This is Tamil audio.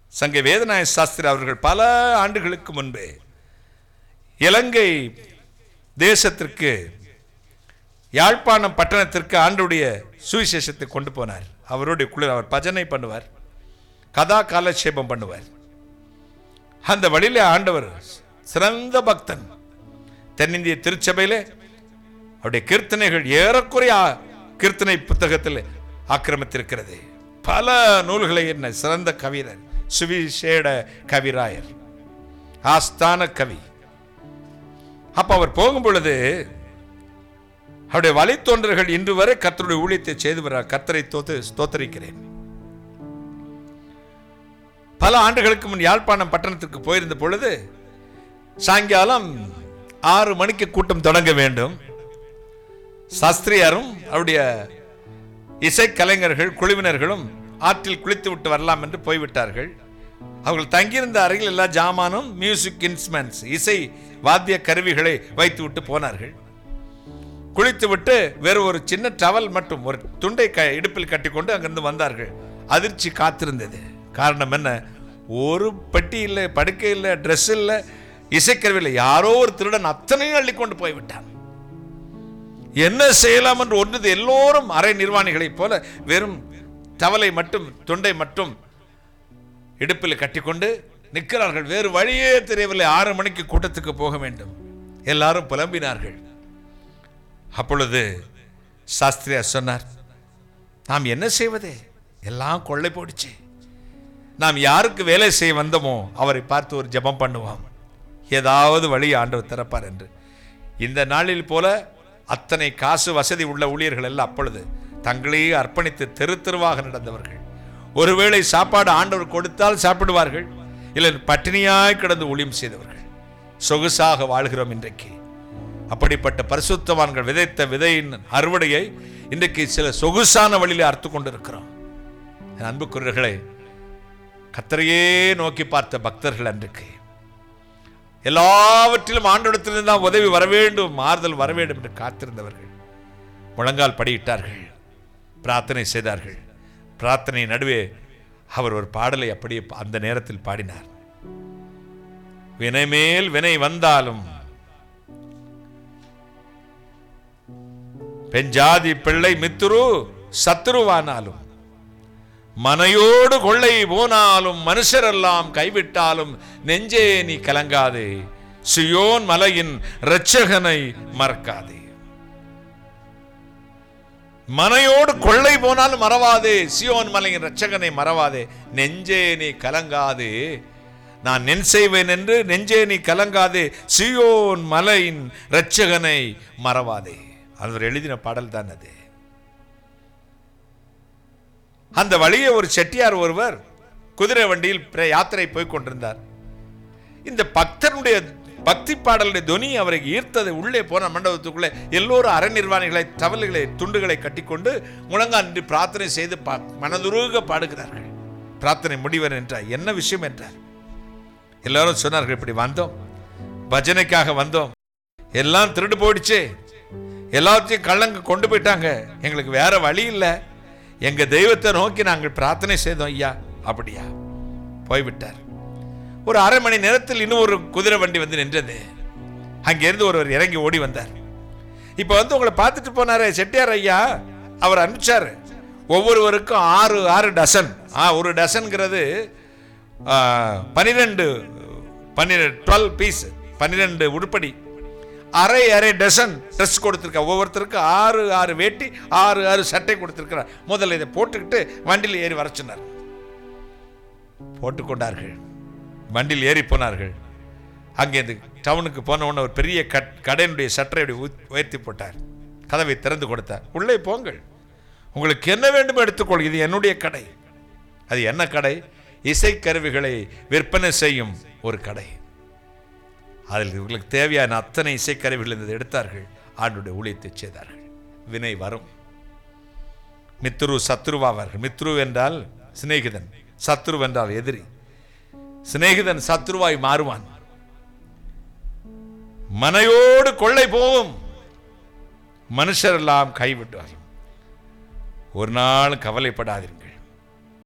சங்க வேதநாய சாஸ்திரி அவர்கள் பல ஆண்டுகளுக்கு முன்பே இலங்கை தேசத்திற்கு யாழ்ப்பாணம் பட்டணத்திற்கு ஆண்டுடைய சுவிசேஷத்தை கொண்டு போனார் அவருடைய குளிர் அவர் பஜனை பண்ணுவார் கதா காலட்சேபம் பண்ணுவார் அந்த வழியிலே ஆண்டவர் சிறந்த பக்தன் தென்னிந்திய திருச்சபையிலே அவருடைய கீர்த்தனைகள் ஏறக்குறைய ஆ- கீர்த்தனை புத்தகத்தில் ஆக்கிரமித்திருக்கிறது பல நூல்களை என்ன சிறந்த கவிஞர் சுவிசேட கவிராயர் ஆஸ்தான கவி அப்ப அவர் போகும் பொழுது அவருடைய வழித்தோன்றர்கள் இன்று வரை கர்த்தருடைய ஊழியத்தை செய்து வர கர்த்தரை தோத்து ஸ்தோத்தரிக்கிறேன் பல ஆண்டுகளுக்கு முன் யாழ்ப்பாணம் பட்டணத்திற்கு போயிருந்த பொழுது சாயங்காலம் ஆறு மணிக்கு கூட்டம் தொடங்க வேண்டும் சாஸ்திரியாரும் அவருடைய இசைக்கலைஞர்கள் குழுவினர்களும் ஆற்றில் குளித்து விட்டு வரலாம் என்று போய்விட்டார்கள் அவர்கள் தங்கியிருந்த அறையில் எல்லா ஜாமானும் மியூசிக் இன்ஸ்ட்ருமெண்ட்ஸ் இசை வாத்திய கருவிகளை வைத்து விட்டு போனார்கள் குளித்து விட்டு வேறு ஒரு சின்ன டவல் மட்டும் ஒரு துண்டை க இடுப்பில் கட்டிக்கொண்டு அங்கிருந்து வந்தார்கள் அதிர்ச்சி காத்திருந்தது காரணம் என்ன ஒரு பெட்டி இல்லை படுக்கை இல்லை ட்ரெஸ் இல்லை இசைக்கருவி இல்லை யாரோ ஒரு திருடன் அத்தனையும் அள்ளி கொண்டு போய்விட்டான் என்ன செய்யலாம் என்று ஒன்றது எல்லோரும் அரை நிர்வாணிகளைப் போல வெறும் தவலை மட்டும் துண்டை மட்டும் இடுப்பில் கட்டிக்கொண்டு நிற்கிறார்கள் வேறு வழியே தெரியவில்லை ஆறு மணிக்கு கூட்டத்துக்கு போக வேண்டும் எல்லாரும் புலம்பினார்கள் அப்பொழுது சாஸ்திரியார் சொன்னார் நாம் என்ன செய்வது எல்லாம் கொள்ளை போடுச்சு நாம் யாருக்கு வேலை செய்ய வந்தோமோ அவரை பார்த்து ஒரு ஜெபம் பண்ணுவோம் ஏதாவது வழி ஆண்டவர் திறப்பார் என்று இந்த நாளில் போல அத்தனை காசு வசதி உள்ள ஊழியர்கள் எல்லாம் அப்பொழுது தங்களையே அர்ப்பணித்து தெரு தெருவாக நடந்தவர்கள் ஒருவேளை சாப்பாடு ஆண்டவர் கொடுத்தால் சாப்பிடுவார்கள் இல்லை பட்டினியாய் கிடந்து ஊழியம் செய்தவர்கள் சொகுசாக வாழ்கிறோம் இன்றைக்கு அப்படிப்பட்ட பரிசுத்தவான்கள் விதைத்த விதையின் அறுவடையை இன்றைக்கு சில சொகுசான வழியிலே அறுத்து கொண்டிருக்கிறோம் என் அன்புக்குரியர்களே கத்தரையே நோக்கி பார்த்த பக்தர்கள் அன்றைக்கு எல்லாவற்றிலும் ஆண்டவடத்திலிருந்து தான் உதவி வர வேண்டும் மாறுதல் வர வேண்டும் என்று காத்திருந்தவர்கள் முழங்கால் படியிட்டார்கள் பிரார்த்தனை செய்தார்கள் பிரார்த்தனை நடுவே அவர் ஒரு பாடலை அப்படியே அந்த நேரத்தில் பாடினார் வினைமேல் வினை வந்தாலும் பெஞ்சாதி பிள்ளை மித்துரு சத்துருவானாலும் மனையோடு கொள்ளை போனாலும் மனுஷரெல்லாம் கைவிட்டாலும் நெஞ்சே நீ கலங்காதே சியோன் மலையின் இரட்சகனை மறக்காதே மனையோடு கொள்ளை போனாலும் மறவாதே சியோன் மலையின் இரட்சகனை மறவாதே நெஞ்சே நீ கலங்காதே நான் நென் செய்வேன் என்று நெஞ்சே நீ கலங்காதே சியோன் மலையின் இரட்சகனை மறவாதே அவர் எழுதின பாடல் தான் அது அந்த வழியே ஒரு செட்டியார் ஒருவர் குதிரை வண்டியில் பிர- யாத்திரை போய் கொண்டிருந்தார் இந்த பக்தனுடைய பக்தி பாடலுடைய துனி அவரை ஈர்த்தது உள்ளே போன மண்டபத்துக்குள்ளே எல்லோரும் அரை நிர்வாணிகளை தவல்களை துண்டுகளை கட்டிக்கொண்டு முழங்கால் நின்று பிரார்த்தனை செய்து பா- மனதுருக பாடுகிறார்கள் பிரார்த்தனை முடிவர் என்றார் என்ன விஷயம் என்றார் எல்லாரும் சொன்னார்கள் இப்படி வந்தோம் பஜனைக்காக வந்தோம் எல்லாம் திருடு போயிடுச்சு எல்லாத்தையும் கள்ளங்க கொண்டு போயிட்டாங்க எங்களுக்கு வேற வழி இல்லை எங்க தெய்வத்தை நோக்கி நாங்கள் பிரார்த்தனை செய்தோம் ஐயா அப்படியா போய்விட்டார் ஒரு அரை மணி நேரத்தில் இன்னும் ஒரு குதிரை வண்டி வந்து நின்றது அங்கிருந்து ஒருவர் இறங்கி ஓடி வந்தார் இப்போ வந்து உங்களை பார்த்துட்டு போனாரே செட்டியார் ஐயா அவர் அனுப்பிச்சாரு ஒவ்வொருவருக்கும் ஆறு ஆறு டசன் ஆ ஒரு டசன்கிறது ஆ, பன்னிரெண்டு பன்னிரெண்டு டுவெல் பீஸ் பன்னிரெண்டு உருப்படி அரை அரை டசன் ட்ரெஸ் கொடுத்துருக்கா ஒவ்வொருத்தருக்கும் ஆறு ஆறு வேட்டி ஆறு ஆறு சட்டை கொடுத்துருக்கிறார் முதல்ல இதை போட்டுக்கிட்டு வண்டியில் ஏறி வர சொன்னார் போட்டுக்கொண்டார்கள் வண்டியில் ஏறி போனார்கள் அங்கே இந்த டவுனுக்கு போன உடனே ஒரு பெரிய கட் கடையினுடைய சட்டரை அப்படி உத்- உயர்த்தி போட்டார் கதவை திறந்து கொடுத்தார் உள்ளே போங்கள் உங்களுக்கு என்ன வேண்டுமோ எடுத்துக்கொள் இது என்னுடைய கடை அது என்ன கடை இசைக்கருவிகளை விற்பனை செய்யும் ஒரு கடை அதில் இவர்களுக்கு தேவையான அத்தனை இசைக்கருவிகள் இருந்ததை எடுத்தார்கள் ஆண்டுடைய ஊழியத்தை செய்தார்கள் வினை வரும் மித்ரு சத்ருவாவார்கள் மித்ரு என்றால் சிநேகிதன் சத்ரு என்றால் எதிரி சிநேகிதன் சத்ருவாய் மாறுவான் மனையோடு கொள்ளை போகும் மனுஷரெல்லாம் கைவிட்டார்கள் ஒரு நாள் கவலைப்படாதீர்கள்